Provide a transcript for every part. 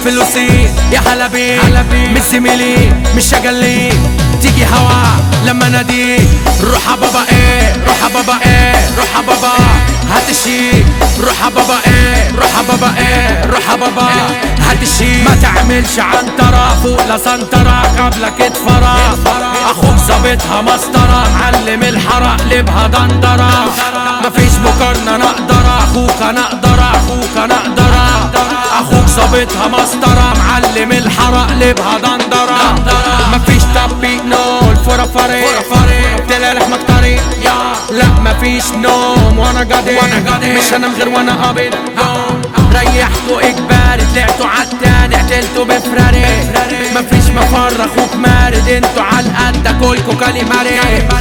فلوسي يا حلبي مش زميلي مش شغلي تيجي هوا لما نادي روح يا بابا ايه روح يا بابا ايه روح يا بابا هات الشي روح يا بابا ايه روح يا بابا ايه روح يا بابا هات الشي ما تعملش عنترة فوق لا سنترة قبلك اتفرى اخوك ظابطها مسطرة معلم الحرق لبها دندرة مفيش مقارنة انا اقدر اخوك انا اقدر اخوك انا اقدر اخوك ظابطها مسطرة معلم الحرق لبها دندرة مفيش تطبيق نو الفرا فريق طلع لحمك طريق لا مفيش نوم وانا قادر مش هنام غير وانا قابض ريحتوا اجباري طلعتوا عالتاني قتلتوا بفراري مفيش مفر اخوك مارد انتوا عالقد كلكوا كاليماري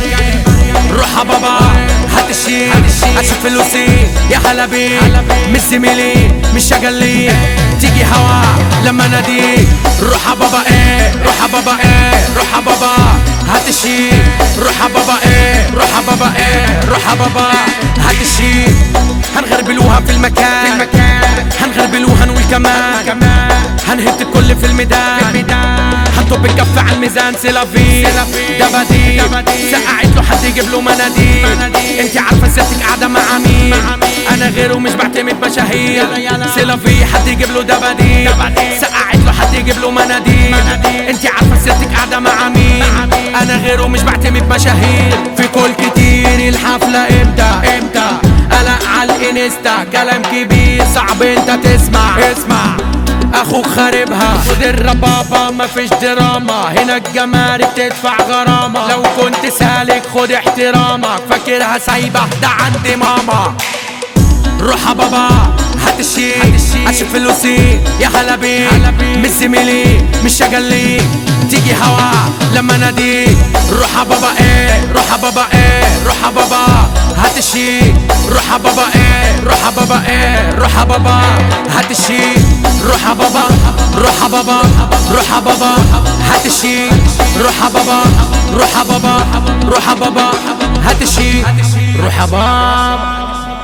روح يا بابا هات الشي اشوف فلوسي يا حلبي مش زميلي مش شغلي تيجي هوا لما نادي روح يا بابا ايه روح يا بابا ايه روح يا بابا هات الشي روح يا بابا ايه روح يا بابا ايه روح يا بابا هات الشي هنغربلوها في المكان هنغربلوها نقول كمان هنهد الكل في الميدان هنطب الكف على الميزان سيلافي دبدي سقعت له حد يجيب له مناديل انت عارفه سيادتك قاعده مع مين انا غيره مش بعتمد مشاهير سيلافي حد يجيب له دبدي سقعت له حد يجيب له مناديل انت عارفه سيادتك قاعده مع مين انا غيره مش بعتمد مشاهير في كل كتير الحفله امتى امتى قلق على الانستا كلام كبير صعب انت تسمع اسمع اخوك خاربها خد الربابة مفيش دراما هنا الجمارك تدفع غرامة لو كنت سالك خد احترامك فاكرها سايبة ده عندي ماما روح يا بابا هات الشي اشوف فلوسي يا حلبي مش زميلي مش شغلي تيجي هوا لما نادي روح يا بابا ايه روح يا بابا ايه روح يا بابا هات الشي روح يا بابا ايه روح يا بابا ايه روح يا بابا هات الشي روح يا بابا روح يا بابا روح يا بابا هات الشي روح يا بابا روح يا بابا روح يا بابا هات الشي روح يا بابا